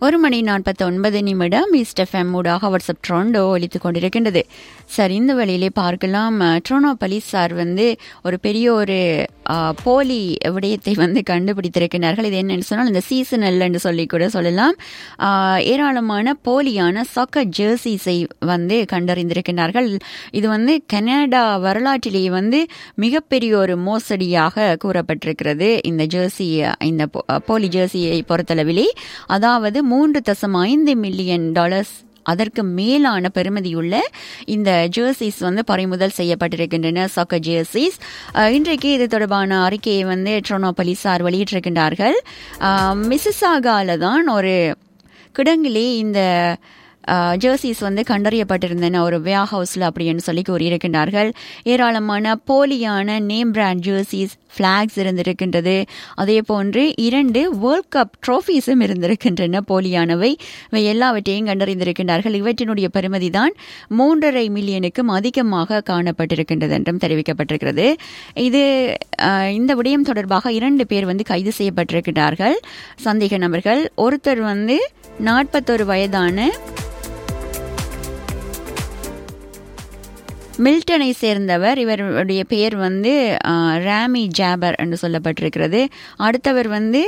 ஒரு மணி நாற்பத்தி ஒன்பது நிமிடம் ஈஸ்ட் எஃப்எம் ஊடாக வாட்ஸ்அப் ட்ரோண்டோ ஒலித்துக் கொண்டிருக்கின்றது சார் இந்த வழியிலே பார்க்கலாம் அஹ், ட்ரோனோ போலீஸார் வந்து ஒரு பெரிய ஒரு அஹ், போலி விடயத்தை வந்து கண்டுபிடித்திருக்கிறார்கள் இது என்னன்னு சொன்னால் இந்த சீசனல் என்று சொல்லி கூட சொல்லலாம் அஹ், ஏராளமான போலியான சொக்க ஜெர்சிஸை வந்து கண்டறிந்திருக்கிறார்கள் இது வந்து கனடா வரலாற்றிலேயே வந்து மிகப்பெரிய ஒரு மோசடியாக கூறப்பட்டிருக்கிறது இந்த ஜெர்சி இந்த போ- போலி ஜெர்சியை பொறுத்தளவிலே அதாவது மூன்று தசம் ஐந்து மில்லியன் டாலர்ஸ் அதற்கு மேலான பெறுமதியுள்ள இந்த ஜெர்சிஸ் வந்து பறிமுதல் செய்யப்பட்டிருக்கின்றன சாக்கர் ஜெர்சிஸ் அஹ், இன்றைக்கு இது தொடர்பான அறிக்கையை வந்து ட்ரோனோ போலீசார் வெளியிட்டிருக்கின்றார்கள் மிசிசாகால தான் ஒரு கிடங்கிலே இந்த ஜெர்சிஸ் வந்து கண்டறியப்பட்டிருந்தன ஒரு வியா ஹவுஸில் அப்படின்னு சொல்லி கூறியிருக்கின்றார்கள் ஏராளமான போலியான நேம் பிராண்ட் ஜெர்சிஸ் ஃப்ளாக்ஸ் இருந்திருக்கின்றது அதே போன்று இரண்டு வேர்ல்ட் கப் ட்ரோஃபீஸும் இருந்திருக்கின்றன போலியானவை இவை எல்லாவற்றையும் கண்டறிந்திருக்கின்றார்கள் இவற்றினுடைய பெறுமதி தான் மூன்றரை மில்லியனுக்கும் அதிகமாக காணப்பட்டிருக்கின்றது என்றும் தெரிவிக்கப்பட்டிருக்கிறது இது அஹ், இந்த விடயம் தொடர்பாக இரண்டு பேர் வந்து கைது செய்யப்பட்டிருக்கிறார்கள் சந்தேக நபர்கள் ஒருத்தர் வந்து நாற்பத்தொரு வயதான மில்டனை சேர்ந்தவர் இவருடைய பெயர் வந்து அஹ், ராமி ஜாபர் என்று சொல்லப்பட்டிருக்கிறது அடுத்தவர் வந்து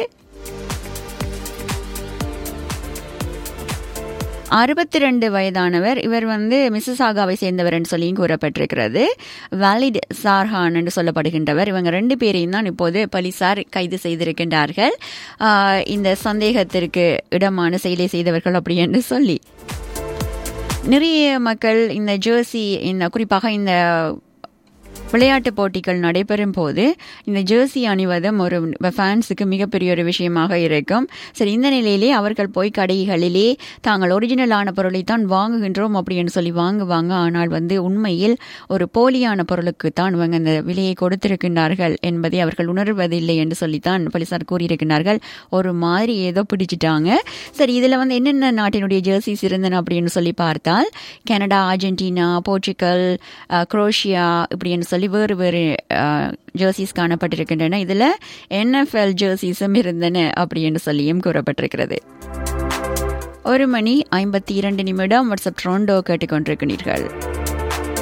அறுபத்தி ரெண்டு வயதானவர் இவர் வந்து மிசிசாகாவை சேர்ந்தவர் என்று சொல்லியும் கூறப்பட்டிருக்கிறது வாலிட் சார்ஹான் என்று சொல்லப்படுகின்றவர் இவங்க ரெண்டு பேரையும் தான் இப்போது போலீசார் கைது செய்திருக்கின்றார்கள் ஆஹ், இந்த சந்தேகத்திற்கு இடமான செயலை செய்தவர்கள் அப்படி என்று சொல்லி நிறைய மக்கள் இந்த ஜெர்சி இந்த குறிப்பாக இந்த விளையாட்டுப் போட்டிகள் நடைபெறும் போது இந்த ஜெர்சி அணிவதும் ஒரு ஃபேன்ஸுக்கு மிகப்பெரிய ஒரு விஷயமாக இருக்கும் சரி இந்த நிலையிலே அவர்கள் போய் கடைகளிலே தாங்கள் ஒரிஜினலான பொருளைத்தான் வாங்குகின்றோம் அப்படின்னு சொல்லி வாங்குவாங்க ஆனால் வந்து உண்மையில் ஒரு போலியான பொருளுக்கு தான் இவங்க அந்த விலையை கொடுத்திருக்கின்றார்கள் என்பதை அவர்கள் உணர்வதில்லை என்று சொல்லித்தான் போலீசார் கூறியிருக்கிறார்கள் ஒரு மாதிரி ஏதோ பிடிச்சிட்டாங்க சரி இதில் வந்து என்னென்ன நாட்டினுடைய ஜெர்சிஸ் இருந்தன அப்படின்னு சொல்லி பார்த்தால் கனடா அர்ஜென்டினா போர்ச்சுகல் அஹ், குரோஷியா இப்படின்னு சொல்லி வேறு வேறு ஜெர்சிஸ் காணப்பட்டிருக்கின்றன இதில் என்எஃப்எல் ஜெர்சிஸும் இருந்தன அப்படின்னு சொல்லியும் கூறப்பட்டிருக்கிறது ஒரு மணி ஐம்பத்தி இரண்டு நிமிடம் வாட்ஸ்அப் ட்ரோண்டோ கேட்டுக்கொண்டிருக்கிறீர்கள்